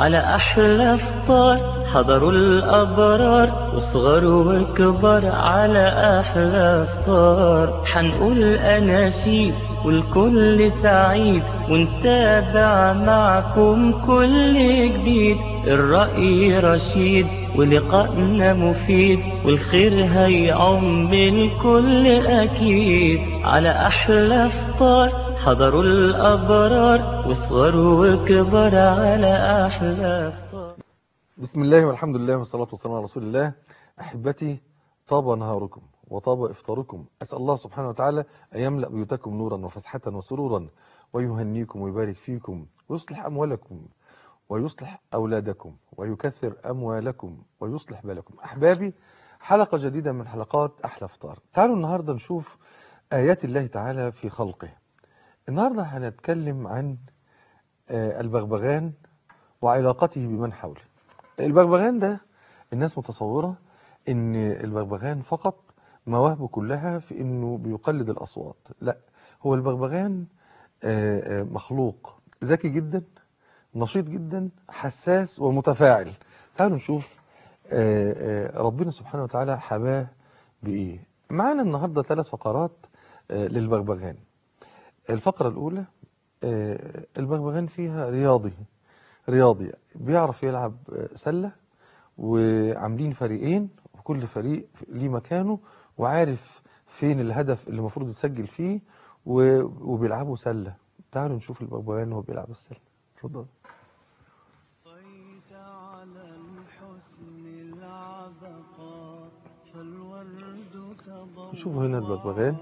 على أحلى فطار حضروا الأبرار وصغر وكبر على أحلى فطار حنقول أناشيد والكل سعيد ونتابع معكم كل جديد الرأي رشيد ولقائنا مفيد والخير هيعم الكل أكيد على أحلى فطار حضروا الأبرار وصغروا وكبر على أحلى فطار بسم الله والحمد لله والصلاة والسلام على رسول الله أحبتي طاب نهاركم وطاب إفطاركم أسأل الله سبحانه وتعالى أن يملأ بيوتكم نورا وفسحة وسرورا ويهنيكم ويبارك فيكم ويصلح أموالكم ويصلح أولادكم ويكثر أموالكم ويصلح بالكم أحبابي حلقة جديدة من حلقات أحلى فطار تعالوا النهاردة نشوف آيات الله تعالى في خلقه النهاردة هنتكلم عن البغبغان وعلاقته بمن حوله البغبغان ده الناس متصورة ان البغبغان فقط مواهبه كلها في انه بيقلد الاصوات لا هو البغبغان مخلوق ذكي جدا نشيط جدا حساس ومتفاعل تعالوا نشوف ربنا سبحانه وتعالى حباه بايه معانا النهاردة ثلاث فقرات للبغبغان الفقرة الاولى البغبغان فيها رياضي رياضي بيعرف يلعب سلة وعاملين فريقين وكل فريق ليه مكانه وعارف فين الهدف اللي المفروض يتسجل فيه وبيلعبوا سلة تعالوا نشوف البغبغان وهو بيلعب السلة اتفضل شوفوا هنا البغبغان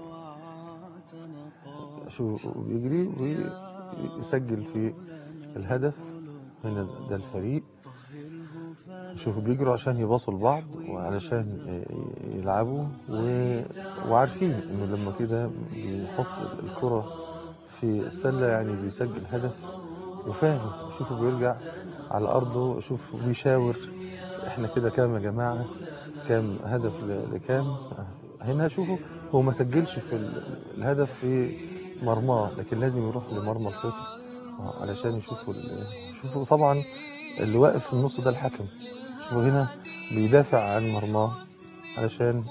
شو بيجري ويسجل في الهدف هنا ده الفريق شوفوا بيجروا عشان يباصوا لبعض وعلشان يلعبوا و... وعارفين انه لما كده بيحط الكرة في السلة يعني بيسجل هدف وفاهم شوفوا بيرجع على أرضه شوف بيشاور احنا كده كام يا جماعة كام هدف لكام هنا شوفوا هو ما سجلش في الهدف في مرماه لكن لازم يروح لمرمى الخصم علشان يشوفوا شوفوا طبعا اللي واقف في النص ده الحكم شوفوا هنا بيدافع عن مرماه علشان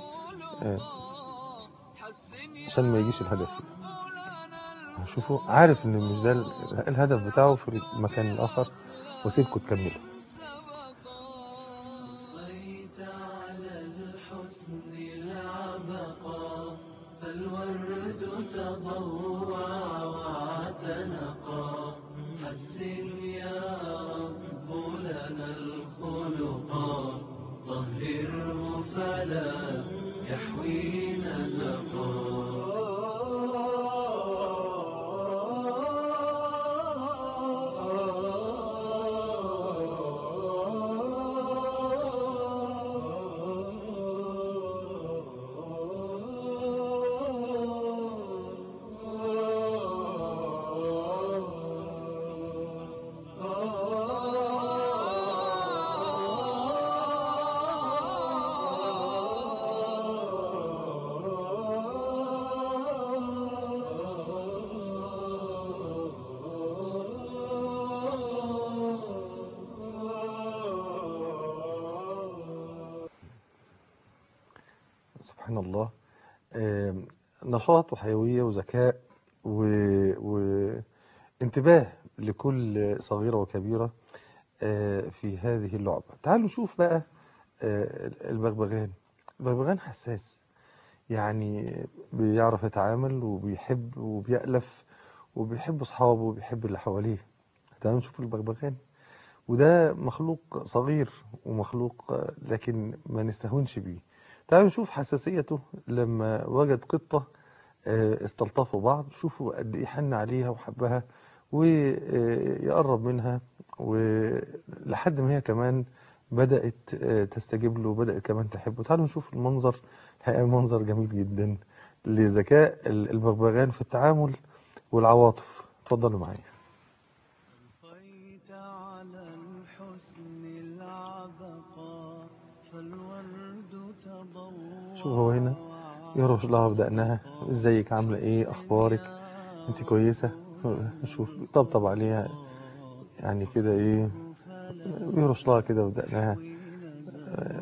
عشان ما يجيش الهدف شوفوا عارف ان مش ده الهدف بتاعه في المكان الاخر وسيبكم تكملوا فالورد تضوع واعتنقا حسن يا رب لنا الخلقا طهره فلا يحوي نزقا سبحان الله نشاط وحيوية وذكاء وانتباه لكل صغيرة وكبيرة في هذه اللعبة تعالوا نشوف بقى البغبغان البغبغان حساس يعني بيعرف يتعامل وبيحب وبيألف وبيحب أصحابه وبيحب اللي حواليه تعالوا نشوف البغبغان وده مخلوق صغير ومخلوق لكن ما نستهونش بيه تعالوا نشوف حساسيته لما وجد قطة استلطفوا بعض شوفوا قد ايه حن عليها وحبها ويقرب منها ولحد ما هي كمان بدأت تستجيب له وبدأت كمان تحبه تعالوا نشوف المنظر الحقيقة منظر جميل جدا لذكاء البغبغان في التعامل والعواطف اتفضلوا معايا شوف هو هنا يرش لها بدقنها ازيك عاملة ايه اخبارك انت كويسة شوف طبطب عليها يعني كده ايه بيرش لها كده ودقنها آه،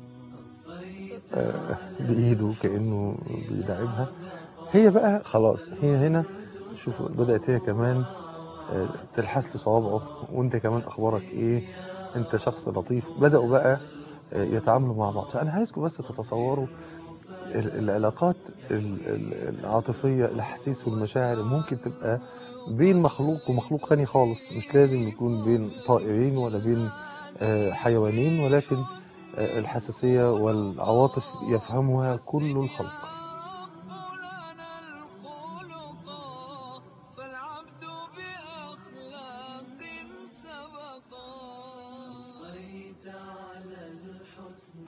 آه، بإيده كأنه بيداعبها هي بقى خلاص هي هنا شوف بدأت هي كمان آه، تلحس له صوابعه وانت كمان اخبارك ايه انت شخص لطيف بدأوا بقى آه، يتعاملوا مع بعض فانا عايزكم بس تتصوروا ال- العلاقات ال- ال- العاطفية الاحاسيس والمشاعر ممكن تبقى بين مخلوق ومخلوق تاني خالص مش لازم يكون بين طائرين ولا بين آه، حيوانين ولكن آه، الحساسية والعواطف يفهمها كل الخلق لنا الخلقا فالعبد بأخلاق سبقا أطفيت على الحسن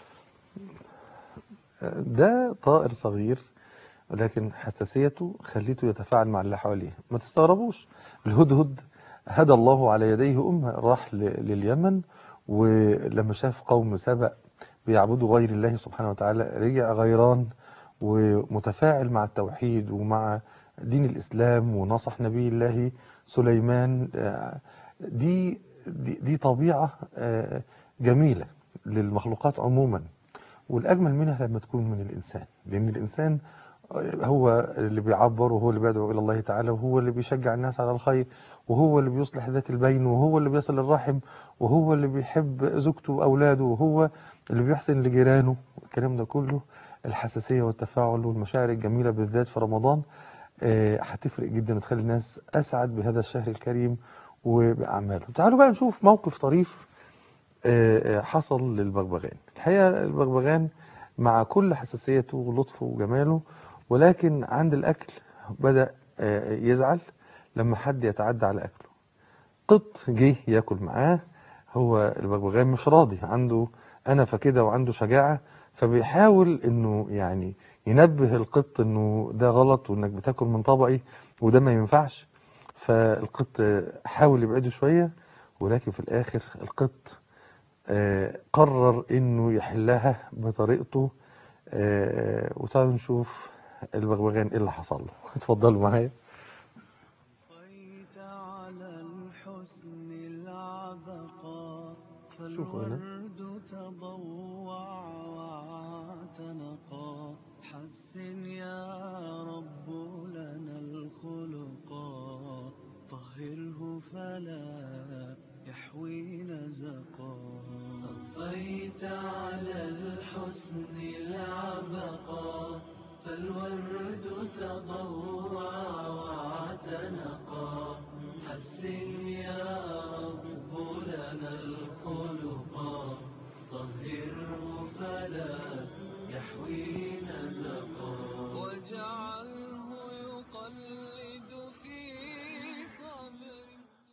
ده طائر صغير ولكن حساسيته خليته يتفاعل مع اللي حواليه ما تستغربوش الهدهد هدى الله على يديه أمة راح ل- لليمن ولما شاف قوم سبأ بيعبدوا غير الله سبحانه وتعالى رجع غيران ومتفاعل مع التوحيد ومع دين الإسلام ونصح نبي الله سليمان آه، دي دي, دي طبيعة آه، جميلة للمخلوقات عموما والأجمل منها لما تكون من الإنسان لأن الإنسان هو اللي بيعبر وهو اللي بيدعو إلى الله تعالى وهو اللي بيشجع الناس على الخير وهو اللي بيصلح ذات البين وهو اللي بيصل الرحم وهو اللي بيحب زوجته وأولاده وهو اللي بيحسن لجيرانه الكلام ده كله الحساسية والتفاعل والمشاعر الجميلة بالذات في رمضان آه، هتفرق جدا وتخلي الناس أسعد بهذا الشهر الكريم وبأعماله تعالوا بقى نشوف موقف طريف آه، آه، حصل للبغبغان الحقيقة البغبغان مع كل حساسيته ولطفه وجماله ولكن عند الأكل بدأ آه، يزعل لما حد يتعدى على أكله قط جه ياكل معاه هو البغبغان مش راضي عنده أنفة كده وعنده شجاعة فبيحاول انه يعني ينبه القط انه ده غلط وانك بتاكل من طبقي وده ما ينفعش فالقط حاول يبعده شوية ولكن في الاخر القط آه، قرر انه يحلها بطريقته آه، وتعالوا نشوف البغبغان ايه اللي حصل له اتفضلوا معايا طيت على الحسن العبقى شوفوا هنا. فالورد تضوع واعتنقا حسن يا رب لنا الخلقا طهره فلا يحوي نزقا أطفيت على الحسن العبقا فالورد تضوع واعتنقا حسن يا رب لنا الخلقا طهره فلا يحوي نزقا واجعله يقلد في صبر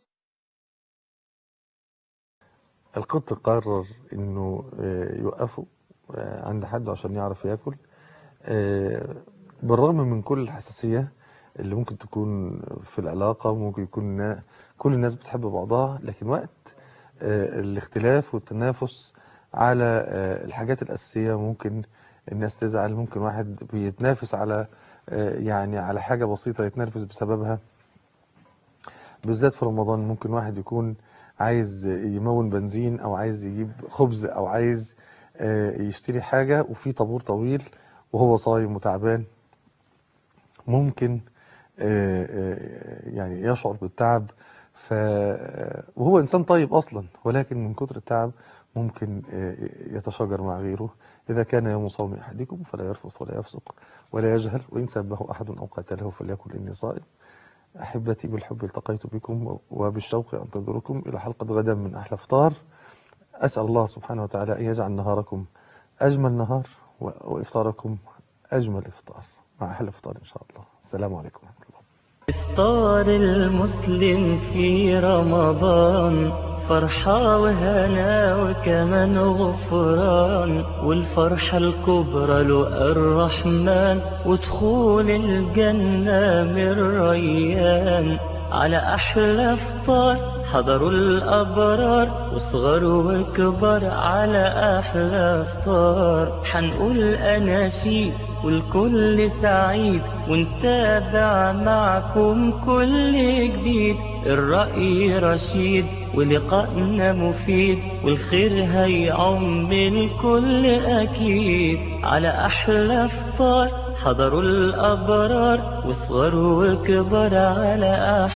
القط قرر انه آه، يوقفه آه، عند حد عشان يعرف ياكل آه، بالرغم من كل الحساسية اللي ممكن تكون في العلاقة ممكن يكون نا- كل الناس بتحب بعضها لكن وقت آه، الاختلاف والتنافس على آه، الحاجات الأساسية ممكن الناس تزعل ممكن واحد بيتنافس على آه، يعني على حاجة بسيطة يتنافس بسببها بالذات في رمضان ممكن واحد يكون عايز يمون بنزين او عايز يجيب خبز او عايز آه، يشتري حاجة وفي طابور طويل وهو صايم وتعبان ممكن آه، آه، يعني يشعر بالتعب ف وهو انسان طيب اصلا ولكن من كتر التعب ممكن آه، يتشاجر مع غيره اذا كان يوم صوم احدكم فلا يرفث ولا يفسق ولا يجهل وان سبه احد او قاتله فليقل اني صائم أحبتي بالحب التقيت بكم وبالشوق أنتظركم إلى حلقة غدا من أحلى فطار أسأل الله سبحانه وتعالى أن يجعل نهاركم أجمل نهار و- وإفطاركم أجمل إفطار مع أحلى فطار إن شاء الله السلام عليكم ورحمة الله إفطار المسلم في رمضان فرحة وهنا وكمان غفران والفرحة الكبرى لقى الرحمن ودخول الجنة من ريان على أحلى فطار حضروا الأبرار وصغر وكبر على أحلى فطار حنقول أناشيد والكل سعيد ونتابع معكم كل جديد الرأي رشيد ولقائنا مفيد والخير هيعم الكل أكيد على أحلى فطار حضروا الأبرار وصغر وكبر على